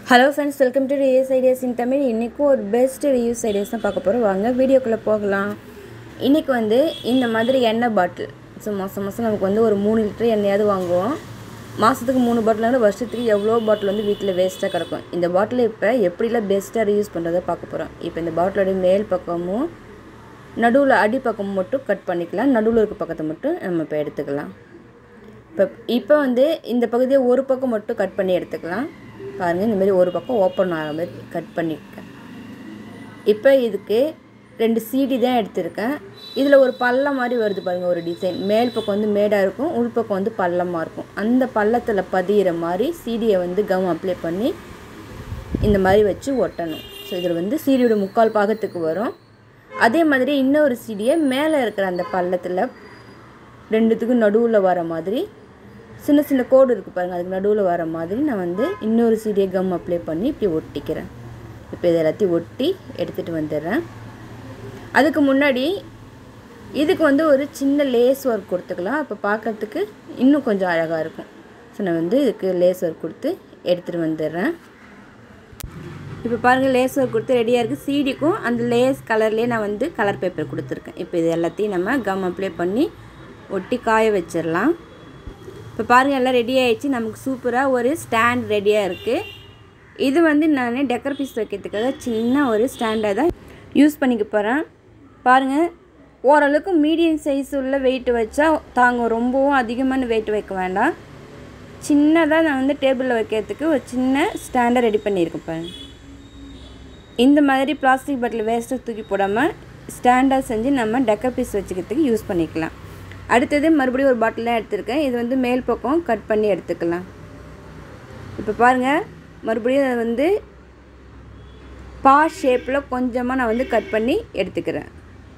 hello friends welcome to reuse ideas in Tamil இன்றைக்கும் ஒரு best reuse ideas தான் பார்க்க போகிறோம் வாங்க வீடியோக்குள்ளே போகலாம் இன்றைக்கி வந்து இந்த மாதிரி எண்ணெய் பாட்டில் ஸோ மாதம் மாதம் நமக்கு வந்து ஒரு மூணு லிட்டர் எண்ணெயாவது வாங்குவோம் மாதத்துக்கு மூணு பாட்டில் வருஷத்துக்கு எவ்வளோ பாட்டில் வந்து வீட்டில் வேஸ்ட்டாக கிடக்கும் இந்த பாட்டில் இப்போ எப்படிலாம் பெஸ்ட்டாக ரீயூஸ் பண்ணுறதை பார்க்க போகிறோம் இப்போ இந்த பாட்டிலோட மேல் பக்கமும் நடுவில் அடிப்பக்கம் மட்டும் கட் பண்ணிக்கலாம் நடுவில் இருக்க பக்கத்தை மட்டும் நம்ம இப்போ எடுத்துக்கலாம் இப்போ இப்போ வந்து இந்த பகுதியை ஒரு பக்கம் மட்டும் கட் பண்ணி எடுத்துக்கலாம் பாருங்கள் இந்த மாதிரி ஒரு பக்கம் ஓப்பன் ஆகிற மாதிரி கட் பண்ணியிருக்கேன் இப்போ இதுக்கு ரெண்டு சீடி தான் எடுத்திருக்கேன் இதில் ஒரு பள்ளம் மாதிரி வருது பாருங்கள் ஒரு டிசைன் மேல் பக்கம் வந்து மேடாக இருக்கும் உள் பக்கம் வந்து பள்ளமாக இருக்கும் அந்த பள்ளத்தில் பதிகிற மாதிரி சீடியை வந்து கம் அப்ளை பண்ணி இந்த மாதிரி வச்சு ஒட்டணும் ஸோ இதில் வந்து சீடியோட முக்கால் பாகத்துக்கு வரும் அதே மாதிரி இன்னொரு சீடியை மேலே இருக்கிற அந்த பள்ளத்தில் ரெண்டுத்துக்கும் நடுவில் வர மாதிரி சின்ன சின்ன கோடு இருக்குது பாருங்கள் அதுக்கு நடுவில் வர மாதிரி நான் வந்து இன்னொரு சீடியை கம் அப்ளை பண்ணி இப்படி ஒட்டிக்கிறேன் இப்போ இதை எல்லாத்தையும் ஒட்டி எடுத்துகிட்டு வந்துடுறேன் அதுக்கு முன்னாடி இதுக்கு வந்து ஒரு சின்ன லேஸ் ஒர்க் கொடுத்துக்கலாம் அப்போ பார்க்கறதுக்கு இன்னும் கொஞ்சம் அழகாக இருக்கும் ஸோ நான் வந்து இதுக்கு லேஸ் ஒர்க் கொடுத்து எடுத்துகிட்டு வந்துடுறேன் இப்போ பாருங்கள் லேஸ் ஒர்க் கொடுத்து ரெடியாக இருக்குது சீடிக்கும் அந்த லேஸ் கலர்லேயே நான் வந்து கலர் பேப்பர் கொடுத்துருக்கேன் இப்போ இது எல்லாத்தையும் நம்ம கம் அப்ளை பண்ணி ஒட்டி காய வச்சிடலாம் இப்போ பாருங்கள் எல்லாம் ரெடி ஆகிடுச்சு நமக்கு சூப்பராக ஒரு ஸ்டாண்ட் ரெடியாக இருக்குது இது வந்து நான் டெக்கர் பீஸ் வைக்கிறதுக்காக சின்ன ஒரு ஸ்டாண்டாக தான் யூஸ் பண்ணிக்க போகிறேன் பாருங்கள் ஓரளவுக்கு மீடியம் சைஸ் உள்ள வெயிட் வச்சா தாங்கும் ரொம்பவும் அதிகமான வெயிட் வைக்க வேண்டாம் சின்னதாக நான் வந்து டேபிளில் வைக்கிறதுக்கு ஒரு சின்ன ஸ்டாண்டை ரெடி பண்ணியிருக்கேன் பாருங்கள் இந்த மாதிரி பிளாஸ்டிக் பாட்டில் வேஸ்ட்டாக தூக்கி போடாமல் ஸ்டாண்டாக செஞ்சு நம்ம டெக்கர் பீஸ் வச்சுக்கிறதுக்கு யூஸ் பண்ணிக்கலாம் அடுத்தது மறுபடியும் ஒரு பாட்டில் தான் எடுத்திருக்கேன் இது வந்து மேல் பக்கம் கட் பண்ணி எடுத்துக்கலாம் இப்போ பாருங்கள் மறுபடியும் அதை வந்து பா ஷேப்பில் கொஞ்சமாக நான் வந்து கட் பண்ணி எடுத்துக்கிறேன்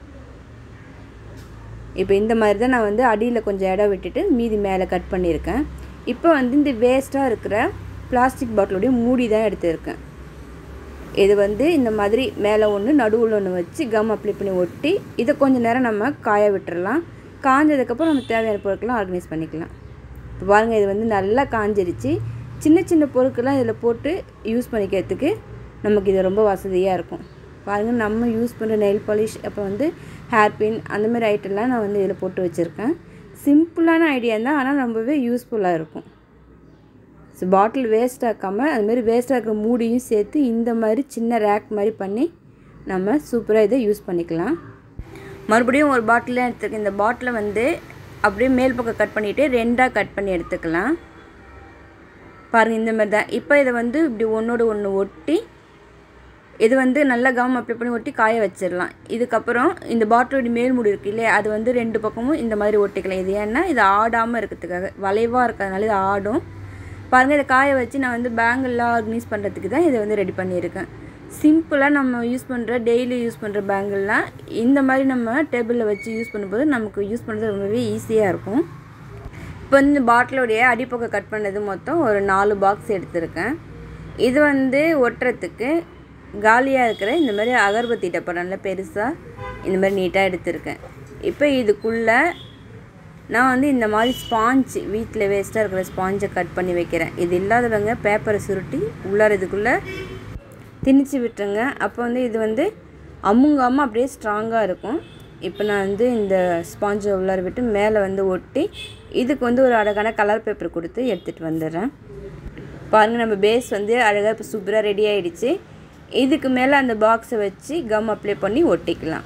இப்போ இந்த மாதிரி தான் நான் வந்து அடியில் கொஞ்சம் இடம் விட்டுட்டு மீதி மேலே கட் பண்ணியிருக்கேன் இப்போ வந்து இந்த வேஸ்ட்டாக இருக்கிற பிளாஸ்டிக் பாட்டிலோடைய மூடி தான் எடுத்திருக்கேன் இது வந்து இந்த மாதிரி மேலே ஒன்று நடுவில் ஒன்று வச்சு கம் அப்ளை பண்ணி ஒட்டி இதை கொஞ்சம் நேரம் நம்ம காய விட்டுறலாம் காஞ்சதுக்கப்புறம் நம்ம தேவையான பொருட்கள்லாம் ஆர்கனைஸ் பண்ணிக்கலாம் இப்போ பாருங்கள் இது வந்து நல்லா காஞ்சிருச்சு சின்ன சின்ன பொருட்கள்லாம் இதில் போட்டு யூஸ் பண்ணிக்கிறதுக்கு நமக்கு இது ரொம்ப வசதியாக இருக்கும் பாருங்கள் நம்ம யூஸ் பண்ணுற நெயில் பாலிஷ் அப்போ வந்து ஹேர் பின் அந்த மாதிரி ஐட்டம்லாம் நான் வந்து இதில் போட்டு வச்சுருக்கேன் சிம்பிளான ஐடியா தான் ஆனால் ரொம்பவே யூஸ்ஃபுல்லாக இருக்கும் ஸோ பாட்டில் வேஸ்ட் ஆக்காமல் அதுமாரி வேஸ்ட் ஆக்கிற மூடியும் சேர்த்து இந்த மாதிரி சின்ன ரேக் மாதிரி பண்ணி நம்ம சூப்பராக இதை யூஸ் பண்ணிக்கலாம் மறுபடியும் ஒரு பாட்டில் எடுத்துருக்கேன் இந்த பாட்டிலை வந்து அப்படியே மேல் பக்கம் கட் பண்ணிவிட்டு ரெண்டாக கட் பண்ணி எடுத்துக்கலாம் பாருங்கள் இந்த மாதிரி தான் இப்போ இதை வந்து இப்படி ஒன்றோடு ஒன்று ஒட்டி இது வந்து நல்லா கம் அப்ளை பண்ணி ஒட்டி காய வச்சிடலாம் இதுக்கப்புறம் இந்த பாட்டிலோட மேல் மூடி இருக்கு இல்லையா அது வந்து ரெண்டு பக்கமும் இந்த மாதிரி ஒட்டிக்கலாம் இது ஏன்னா இது ஆடாமல் இருக்கிறதுக்காக வளைவாக இருக்கிறதுனால இது ஆடும் பாருங்கள் இதை காய வச்சு நான் வந்து பேங்கிள்லாம் ஆர்கனைஸ் பண்ணுறதுக்கு தான் இதை வந்து ரெடி பண்ணியிருக்கேன் சிம்பிளாக நம்ம யூஸ் பண்ணுற டெய்லி யூஸ் பண்ணுற பேங்கிள்லாம் இந்த மாதிரி நம்ம டேபிளில் வச்சு யூஸ் பண்ணும்போது நமக்கு யூஸ் பண்ணுறது ரொம்பவே ஈஸியாக இருக்கும் இப்போ வந்து இந்த பாட்டிலோடைய அடிப்பக்கம் கட் பண்ணது மொத்தம் ஒரு நாலு பாக்ஸ் எடுத்திருக்கேன் இது வந்து ஒட்டுறதுக்கு காலியாக இருக்கிற இந்த மாதிரி அகர்பத்தி டப்பா நல்லா பெருசாக இந்த மாதிரி நீட்டாக எடுத்திருக்கேன் இப்போ இதுக்குள்ளே நான் வந்து இந்த மாதிரி ஸ்பாஞ்ச் வீட்டில் வேஸ்ட்டாக இருக்கிற ஸ்பாஞ்சை கட் பண்ணி வைக்கிறேன் இது இல்லாதவங்க பேப்பரை சுருட்டி உள்ளார இதுக்குள்ளே திணிச்சு விட்டுருங்க அப்போ வந்து இது வந்து அமுங்காமல் அப்படியே ஸ்ட்ராங்காக இருக்கும் இப்போ நான் வந்து இந்த ஸ்பாஞ்சை உள்ளார விட்டு மேலே வந்து ஒட்டி இதுக்கு வந்து ஒரு அழகான கலர் பேப்பர் கொடுத்து எடுத்துகிட்டு வந்துடுறேன் பாருங்கள் நம்ம பேஸ் வந்து அழகாக இப்போ சூப்பராக ரெடி ஆகிடுச்சு இதுக்கு மேலே அந்த பாக்ஸை வச்சு கம் அப்ளை பண்ணி ஒட்டிக்கலாம்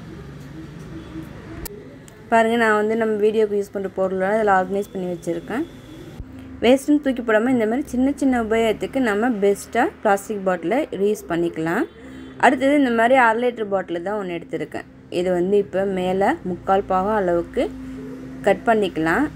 பாருங்கள் நான் வந்து நம்ம வீடியோக்கு யூஸ் பண்ணுற பொருளெல்லாம் அதில் ஆர்கனைஸ் பண்ணி வச்சுருக்கேன் வேஸ்ட்டுன்னு தூக்கி போடாமல் இந்த மாதிரி சின்ன சின்ன உபயோகத்துக்கு நம்ம பெஸ்ட்டாக பிளாஸ்டிக் பாட்டிலை ரீயூஸ் பண்ணிக்கலாம் அடுத்தது இந்த மாதிரி அரை லிட்டர் பாட்டில் தான் ஒன்று எடுத்திருக்கேன் இது வந்து இப்போ மேலே முக்கால் பாகம் அளவுக்கு கட் பண்ணிக்கலாம்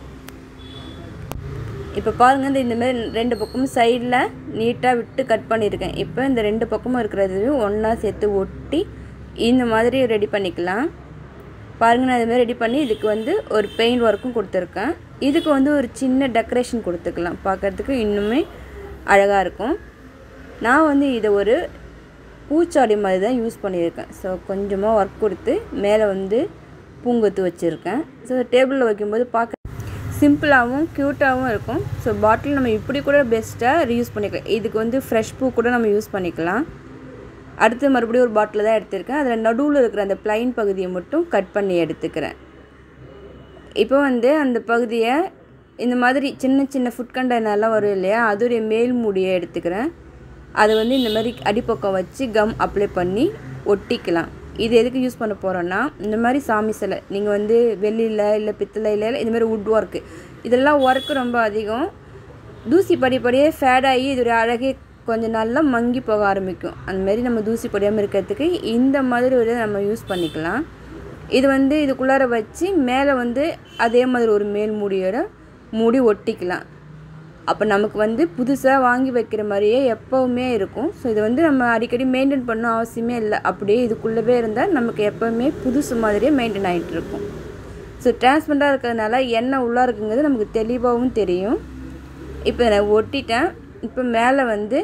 இப்போ பாருங்கள் இந்த இந்தமாரி ரெண்டு பக்கமும் சைடில் நீட்டாக விட்டு கட் பண்ணியிருக்கேன் இப்போ இந்த ரெண்டு பக்கமும் இருக்கிறதையும் ஒன்றா சேர்த்து ஒட்டி இந்த மாதிரி ரெடி பண்ணிக்கலாம் பாருங்கள் நான் இதுமாதிரி ரெடி பண்ணி இதுக்கு வந்து ஒரு பெயிண்ட் ஒர்க்கும் கொடுத்துருக்கேன் இதுக்கு வந்து ஒரு சின்ன டெக்கரேஷன் கொடுத்துக்கலாம் பார்க்குறதுக்கு இன்னுமே அழகாக இருக்கும் நான் வந்து இதை ஒரு பூச்சாடி மாதிரி தான் யூஸ் பண்ணியிருக்கேன் ஸோ கொஞ்சமாக ஒர்க் கொடுத்து மேலே வந்து பூங்கொத்து வச்சுருக்கேன் ஸோ டேபிளில் வைக்கும்போது பார்க்க சிம்பிளாகவும் க்யூட்டாகவும் இருக்கும் ஸோ பாட்டில் நம்ம இப்படி கூட பெஸ்ட்டாக ரீயூஸ் பண்ணிக்கலாம் இதுக்கு வந்து ஃப்ரெஷ் பூ கூட நம்ம யூஸ் பண்ணிக்கலாம் அடுத்து மறுபடியும் ஒரு பாட்டில் தான் எடுத்திருக்கேன் அதில் நடுவில் இருக்கிற அந்த ப்ளைன் பகுதியை மட்டும் கட் பண்ணி எடுத்துக்கிறேன் இப்போ வந்து அந்த பகுதியை இந்த மாதிரி சின்ன சின்ன ஃபுட் கண்டெய்னர்லாம் வரும் இல்லையா அதோடைய மேல் மூடியை எடுத்துக்கிறேன் அதை வந்து இந்த மாதிரி அடிப்பக்கம் வச்சு கம் அப்ளை பண்ணி ஒட்டிக்கலாம் இது எதுக்கு யூஸ் பண்ண போகிறோன்னா இந்த மாதிரி சாமி சிலை நீங்கள் வந்து வெள்ளியில் இல்லை பித்தளையில் இந்த மாதிரி வுட் ஒர்க்கு இதெல்லாம் ஒர்க்கு ரொம்ப அதிகம் தூசி படிப்படியே ஃபேட் ஆகி இதோடைய அழகே கொஞ்சம் நல்லா மங்கி போக ஆரம்பிக்கும் அந்த மாதிரி நம்ம தூசி படியாமல் இருக்கிறதுக்கு இந்த மாதிரி ஒரு நம்ம யூஸ் பண்ணிக்கலாம் இது வந்து இதுக்குள்ளார வச்சு மேலே வந்து அதே மாதிரி ஒரு மேல் மூடியோட மூடி ஒட்டிக்கலாம் அப்போ நமக்கு வந்து புதுசாக வாங்கி வைக்கிற மாதிரியே எப்போவுமே இருக்கும் ஸோ இது வந்து நம்ம அடிக்கடி மெயின்டைன் பண்ண அவசியமே இல்லை அப்படியே இதுக்குள்ளவே இருந்தால் நமக்கு எப்போவுமே புதுசு மாதிரியே மெயின்டைன் ஆகிட்டு இருக்கும் ஸோ டிரான்ஸ்பரண்ட்டாக இருக்கிறதுனால என்ன உள்ளே இருக்குங்கிறது நமக்கு தெளிவாகவும் தெரியும் இப்போ நான் ஒட்டிட்டேன் இப்போ மேலே வந்து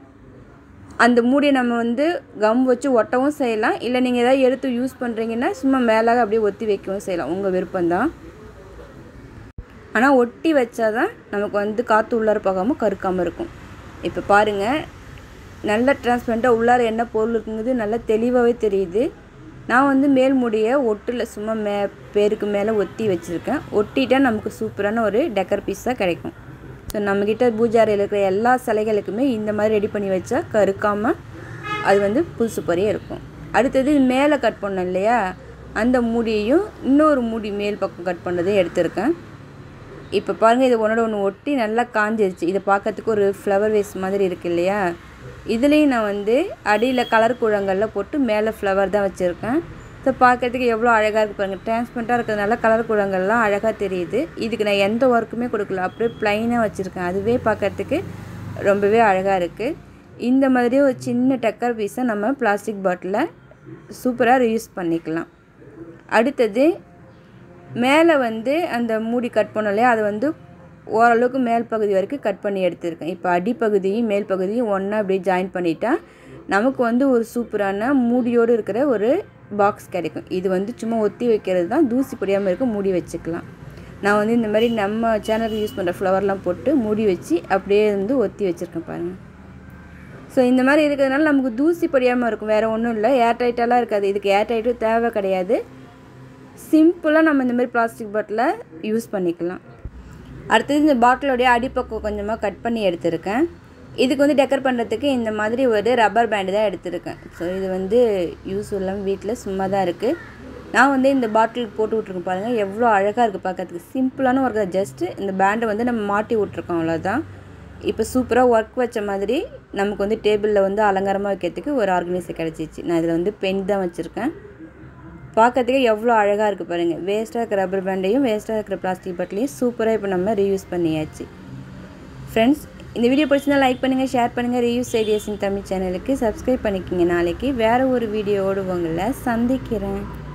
அந்த மூடியை நம்ம வந்து கம் வச்சு ஒட்டவும் செய்யலாம் இல்லை நீங்கள் எதாவது எடுத்து யூஸ் பண்ணுறீங்கன்னா சும்மா மேலாக அப்படியே ஒத்தி வைக்கவும் செய்யலாம் உங்கள் விருப்பம்தான் ஆனால் ஒட்டி வச்சா தான் நமக்கு வந்து காற்று உள்ளார போகாமல் கருக்காமல் இருக்கும் இப்போ பாருங்கள் நல்ல டிரான்ஸ்பரண்ட்டாக உள்ளார என்ன பொருள் இருக்குங்கிறது நல்லா தெளிவாகவே தெரியுது நான் வந்து மேல் முடியை ஒட்டில் சும்மா மே பேருக்கு மேலே ஒத்தி வச்சுருக்கேன் ஒட்டிட்டா நமக்கு சூப்பரான ஒரு டெக்கர் பீஸாக கிடைக்கும் ஸோ நம்மக்கிட்ட பூஜாரியில் இருக்கிற எல்லா சிலைகளுக்குமே இந்த மாதிரி ரெடி பண்ணி வச்சா கருக்காமல் அது வந்து புதுசு பொறியே இருக்கும் அடுத்தது இது மேலே கட் பண்ணோம் இல்லையா அந்த மூடியையும் இன்னொரு மூடி மேல் பக்கம் கட் பண்ணதையும் எடுத்திருக்கேன் இப்போ பாருங்கள் இது ஒன்றோட ஒன்று ஒட்டி நல்லா காஞ்சிருச்சு இதை பார்க்கறதுக்கு ஒரு ஃப்ளவர் வேஸ் மாதிரி இருக்கு இல்லையா இதுலேயும் நான் வந்து அடியில் கலர் குழங்களில் போட்டு மேலே ஃப்ளவர் தான் வச்சுருக்கேன் ஸோ பார்க்கறதுக்கு எவ்வளோ அழகாக இருக்குது பாருங்கள் டிரான்ஸ்பரண்ட்டாக இருக்கிறதுனால கலர் குழங்கள்லாம் அழகாக தெரியுது இதுக்கு நான் எந்த ஒர்க்குமே கொடுக்கல அப்படியே ப்ளைனாக வச்சுருக்கேன் அதுவே பார்க்கறதுக்கு ரொம்பவே அழகாக இருக்குது இந்த மாதிரி ஒரு சின்ன டக்கர் பீஸை நம்ம பிளாஸ்டிக் பாட்டிலில் சூப்பராக ரீயூஸ் பண்ணிக்கலாம் அடுத்தது மேலே வந்து அந்த மூடி கட் பண்ணோம் இல்லையா அதை வந்து ஓரளவுக்கு மேல் பகுதி வரைக்கும் கட் பண்ணி எடுத்திருக்கேன் இப்போ அடிப்பகுதியும் மேல் பகுதியும் ஒன்றா அப்படியே ஜாயின் பண்ணிட்டா நமக்கு வந்து ஒரு சூப்பரான மூடியோடு இருக்கிற ஒரு பாக்ஸ் கிடைக்கும் இது வந்து சும்மா ஒத்தி வைக்கிறது தான் தூசி படியாமல் இருக்க மூடி வச்சுக்கலாம் நான் வந்து இந்த மாதிரி நம்ம சேனலுக்கு யூஸ் பண்ணுற ஃப்ளவர்லாம் போட்டு மூடி வச்சு அப்படியே வந்து ஒத்தி வச்சுருக்கேன் பாருங்கள் ஸோ இந்த மாதிரி இருக்கிறதுனால நமக்கு தூசி படியாமல் இருக்கும் வேறு ஒன்றும் இல்லை ஏர் டைட்டெல்லாம் இருக்காது இதுக்கு ஏர் டைட்டும் தேவை கிடையாது சிம்பிளாக நம்ம இந்த மாதிரி பிளாஸ்டிக் பாட்டிலை யூஸ் பண்ணிக்கலாம் அடுத்தது இந்த பாட்டிலோடைய அடிப்பக்கம் கொஞ்சமாக கட் பண்ணி எடுத்திருக்கேன் இதுக்கு வந்து டெக்கர் பண்ணுறதுக்கு இந்த மாதிரி ஒரு ரப்பர் பேண்டு தான் எடுத்திருக்கேன் ஸோ இது வந்து யூஸ் இல்லாமல் வீட்டில் சும்மா தான் இருக்குது நான் வந்து இந்த பாட்டில் போட்டு விட்ருக்கேன் பாருங்கள் எவ்வளோ அழகாக இருக்குது பார்க்கறதுக்கு சிம்பிளான ஒர்க் தான் ஜஸ்ட்டு இந்த பேண்டை வந்து நம்ம மாட்டி விட்ருக்கோம் அவ்வளோதான் இப்போ சூப்பராக ஒர்க் வச்ச மாதிரி நமக்கு வந்து டேபிளில் வந்து அலங்காரமாக வைக்கிறதுக்கு ஒரு ஆர்கனைசர் கிடச்சிச்சு நான் இதில் வந்து பென் தான் வச்சுருக்கேன் பார்க்கறதுக்கு எவ்வளோ அழகாக இருக்குது பாருங்கள் வேஸ்ட்டாக இருக்கிற ரப்பர் பேண்டையும் வேஸ்ட்டாக இருக்கிற பிளாஸ்டிக் பாட்டிலையும் சூப்பராக இப்போ நம்ம ரீயூஸ் பண்ணியாச்சு ஃப்ரெண்ட்ஸ் இந்த வீடியோ பிடிச்சிருந்தா லைக் பண்ணுங்கள் ஷேர் பண்ணுங்கள் ரீயூஸ் ஐடியாஸ் இன் தமிழ் சேனலுக்கு சப்ஸ்கிரைப் பண்ணிக்கோங்க நாளைக்கு வேறு ஒரு வீடியோவோடு உங்களை சந்திக்கிறேன்